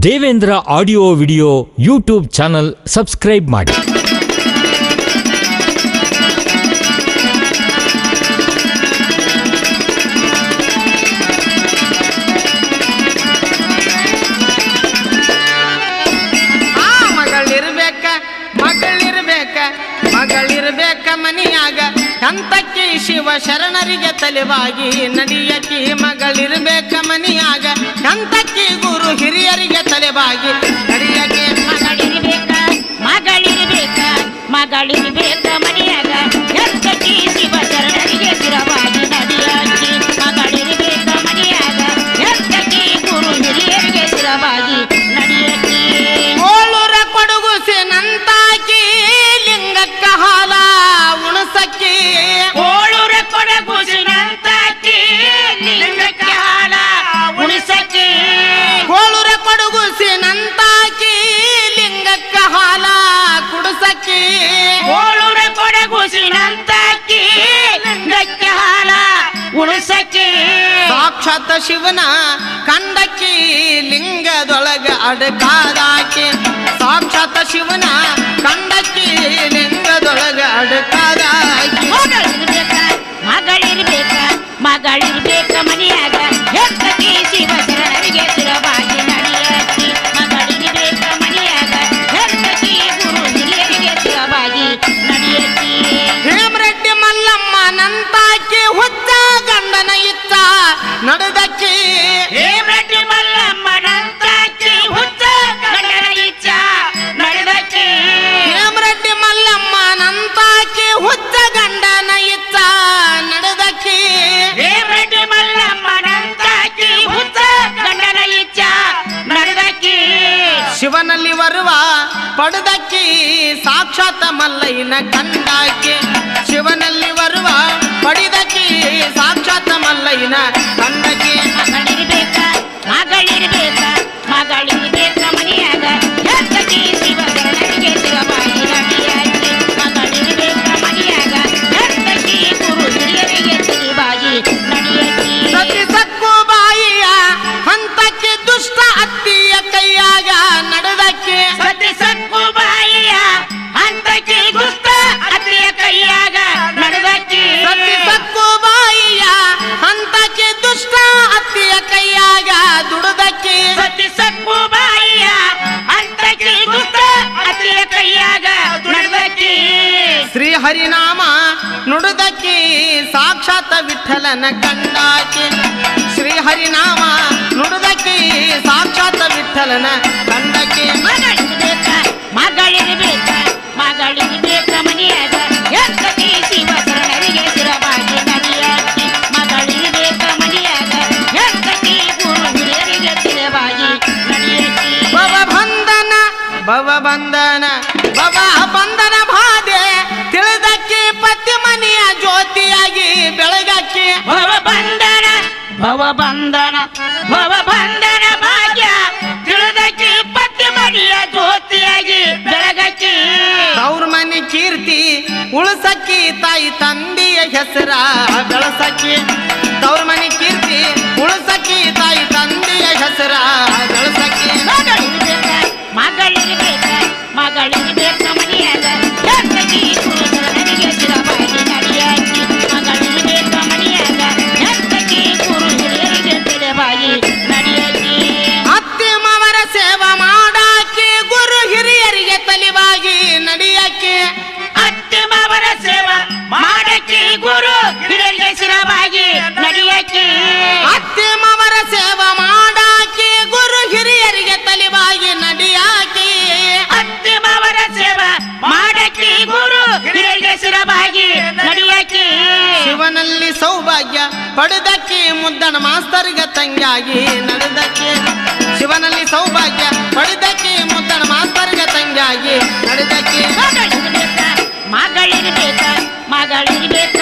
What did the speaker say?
Devendra audio video YouTube channel subscribe ಮಾಡಿ ಆ ಮಗಳಿರ್ಬೇಕ ಮಗಳಿರ್ಬೇಕ ಮಗಳಿರ್ಬೇಕ ಮನಿಯಾಗ ಕಂತಕ್ಕಿ ಶಿವ ಶರಣರಿಗೆ ತಲೆವಾಗಿ ನಡಿಯಕಿ ಮಗಳಿರ್ಬೇಕ ಮನಿಯಾಗ ಕಂತಕ್ಕಿ ಗುರು ಹಿರಿಯರಿಗೆ ತಲೆವಾಗಿ ನಡಿಯಕಿ ಮಗಳಿರ್ಬೇಕ ಮಗಳಿರ್ಬೇಕ ಮಗಳಿರ್ಬೇಕ ಮನೆಯಾಗ ಎತ್ತಕಿ ಶಿವ ಶರಣರಿಗೆ ಶಿರವಾಗಿ ನದಿಯಾಗಿ ಮಗಳಿರ್ಬೇಕ ಮನೆಯಾಗ ಎತ್ತಕಿ ಗುರು ಹಿರಿಯರಿಗೆ ಶಿರವಾಗಿ ನಡಿಯಕಿ ಕೋಳೂರ ಕೊಡುಗುಸಿ ನಂತಾಕಿ ಲಿಂಗಕ್ಕ ಹಾಲ ಉಣಸಕ್ಕಿ ಕೋಳೂರ ಕೊಡಗುಸಿನಂತಾಕಿ ಲಿಂಗಕ್ಕೆ ಹಾಲ ಉಣಿಸಕ್ಕಿ ಕೋಳೂರ ಕೊಡುಗುಸಿ ನಂತಾಕಿ ಲಿಂಗಕ್ಕ ಹಾಲ ಕುಡಿಸಕ್ಕಿ ಕೋಳೂರ ಕೊಡಗುಸಿನಂತಾಕಿ ಲಿಂಗಕ್ಕೆ ಹಾಲ ಉಣಿಸಕ್ಕಿ ಸಾಕ್ಷಾತ್ ಶಿವನ ಕಂಡಕ್ಕಿ ಲಿಂಗದೊಳಗ ಅಡಕಾದಾಕಿ ಸಾಕ್ಷಾತ್ ಶಿವನ ಕಂಡಕ್ಕಿ ಲಿಂಗದೊಳಗ ಅಡಕಾದಾಕಿ ಮಗಳಿರ್ಬೇಕ ಮಗಳಿರ್ಬೇಕ ಮಗಳಿರ್ಬೇಕ ಮನೆಯಾಗ ಎತ್ತಕಿ ಶಿವ ಶರಣರಿಗೆ ಶಿರವಾಗಿ ನಡೆಯಕಿ ಮಗಳಿರ್ಬೇಕ ಮನೆಯಾಗ ಎತ್ತಕಿ ಗುರು ಹಿರಿಯರಿಗೆ ಶಿರವಾಗಿ ನಡೆಯಕಿ ಹೇಮರೆಡ್ಡಿ ಮಲ್ಲಮ್ಮ ನಂತಾಕಿ ಹುಚ್ಚ ಗಂಡನ ಇತ್ತ ನಡೆದಕ್ಕಿ ಹೇಮರೆಡ್ಡಿ ಮಲ್ಲಮ್ಮನಂತಾಕಿ ಹುಚ್ಚ ಗಂಡನ ಇಚ್ಛ ನಡೆದಕಿ ಹೇಮರೆಡ್ಡಿ ಮಲ್ಲಮ್ಮ ನಂತಾಕಿ ಹುಚ್ಚ ಗಂಡನ ಇತ್ತ ನಡೆದಕ್ಕಿ ಹೇಮರೆಡ್ಡಿ ಮಲ್ಲಮ್ಮನಂತಾಕಿ ಹುಚ್ಚ ಗಂಡನ ಇಚ್ಛ ನಡೆದಕಿ ಶಿವನಲ್ಲಿ ಬರುವ ಪಡೆದಕ್ಕಿ ಸಾಕ್ಷಾತ್ ಮಲ್ಲಯ್ಯನ ಕಂಡಾಕಿ ಶಿವನಲ್ಲಿ ಬರುವ ಪಡಿದಕ್ಕಿ ಸಾಕ್ಷಾತ್ ಮಲ್ಲಯ್ಯನ ಕಂಡಕಿ ಮಗಳಿರ್ಬೇಕ ಮಗಳಿರ್ಬೇಕ ಮಗಳಿರ್ಬೇಕ ಮನೆಯಾಗ ಎತ್ತಕಿ ಶಿವ ಶರಣರಿಗೆ ಶಿರವಾಗಿ ನಡಿಯಾಗಿ ಮಗಳಿರ್ಬೇಕ ಮನೆಯಾಗ ಎತ್ತಕಿ ಗುರು ಹಿರಿಯರಿಗೆ ಶಿರವಾಗಿ ನಡಿಯಕಿ ಸತಿ ಸಕ್ಕು ಬಾಯಿಯ ಹಂತಕ್ಕೆ ದುಷ್ಟ ಅತ್ತಿಯ ಕೈಯಾಗ ನಡೆದಕ್ಕೆ ಸತಿ ಸಕ್ಕು ಬಾಯಿಯ ಅಂತಕಿ ದುಷ್ಟ ಅತಿಯ ಕೈಯಾಗ ನಡೆದಕ್ಕಿ ಸತಿ ಸಕ್ಕು ಬಾಯಿಯ ಹಂತಕ್ಕೆ ದುಷ್ಟ ಅತ್ತಿಯ ಕೈಯಾಗ ದುಡದಕ್ಕೆ ಸತಿ ಸಕ್ಕು ಬಾಯಿಯ ಅಂತಕಿ ದುಷ್ಟ ಅತಿಯ ಕೈಯಾಗ ನಡೆದಕ್ಕಿ ಶ್ರೀ ಹರಿನಾಮ ನುಡಿದಕ್ಕಿ ಸಾಕ್ಷಾತ್ ವಿಠಲನ ಕಂಡಾಕಿ ಶ್ರೀ ಹರಿನಾಮ ನುಡಿದಕ್ಕಿ ಸಾಕ್ಷಾತ್ ವಿಠಲನ ಕಂಡಕಿ ಮಗಳಿರ್ಬೇಕ ಮಗಳಿರ್ಬೇಕ ಮಗಳಿರ್ಬೇಕ ಮನೆಯಾಗ ಎತ್ತಕಿ ಶಿವ ಶರಣರಿಗೆ ಶಿರವಾಗಿ ನಡಿಯಾಕಿ ಮಗಳಿರ್ಬೇಕ ಮನೆಯಾಗ ಎತ್ತಕಿ ಗುರು ಹಿರಿಯರಿಗೆ ಶಿರವಾಗಿ ನಡಿಯಕಿ ಭವ ಬಂಧನ ಭವ ಬಂಧನ ಭವ ಬಂಧನ ಬಾಧೆ ತಿಳಿದಕ್ಕೆ ಪತಿ ಮನೆಯ ಜ್ಯೋತಿಯಾಗಿ ಬೆಳಗಕ್ಕೆ ಭವ ಬಂಧನ ಭವ ಬಂಧನ ಭವ ಬಂಧನ ಭಾಗ್ಯ ತಿಳಿದಕ್ಕಿ ಪತ್ತಿ ಮನೆಯ ಜ್ಯೋತಿಯಾಗಿ ಬೆಳಗಕ್ಕಿ ಅವ್ರ ಮನೆ ಕೀರ್ತಿ ಉಳಿಸಕ್ಕಿ ತಾಯಿ ತಂದೆಯ ಹೆಸರ ಬೆಳಸಕ್ಕಿ ತವ್ರ ಮನೆ ಕೀರ್ತಿ ಉಳಿಸಕ್ಕಿ ತಾಯಿ ತಂದೆಯ ಹೆಸರ ಬೆಳಸಕ್ಕಿ ಮಗಳಿರ್ಬೇಕ ಮಗಳಿರ್ಬೇಕ ಮಗಳಿರ್ಬೇಕ ಮನೆಯಾಗ ಎತ್ತಕಿ ಗುರು ಶರಣರಿಗೆ ಶಿರವಾಗಿ ನಡಿಯಾಕಿ ಮಗಳಿರ್ಬೇಕ ಮನೆಯಾಗ ಎತ್ತಕಿ ಗುರು ಹಿರಿಯರಿಗೆ ಶಿರವಾಗಿ ನಡಿಯಾಕಿ ಅತ್ತೆ ಮಾವರ ಸೇವಾ ಮಾಡಾಕಿ ಗುರು ಹಿರಿಯರಿಗೆ ತಲಿವಾಗಿ ನಡಿಯಕ್ಕೆ ಅತ್ತಿಮವರ ಸೇವಾ ಮಾಡಕ್ಕೆ ಗುರು ಹಿರಿಯರಿಗೆ ಶಿರವಾಗಿ ನಡಿಯಕ್ಕೆ ಅತ್ತೆ ಮಾವರ ಸೇವಾ ಮಾಡಾಕಿ ಗುರು ಹಿರಿಯರಿಗೆ ತಲಿವಾಗಿ ನಡಿಯಾಕಿ ಅತ್ತಿಮವರ ಸೇವಾ ಮಾಡಕ್ಕೆ ಗುರು ಹಿರಿಯರಿಗೆ ಶಿರವಾಗಿ ನಡಿಯಕ್ಕೆ ಶಿವನಲ್ಲಿ ಸೌಭಾಗ್ಯ ಪಡೆದಕ್ಕೆ ಮುದ್ದಣ ಮಾಸ್ತರ್ಗ ತಂಗಾಗಿ ನಡೆದಕ್ಕೆ ಶಿವನಲ್ಲಿ ಸೌಭಾಗ್ಯ ಪಡೆದಕ್ಕೆ ಮುದ್ದಣ ಮಾಸ್ತರ್ಗ ತಂಗಾಗಿ ನಡೆದಕ್ಕೆ ಮಗಳಿರ್ಬೇಕ ಮಗಳಿರ್ಬೇಕ ಮಗಳಿರ್ಬೇಕ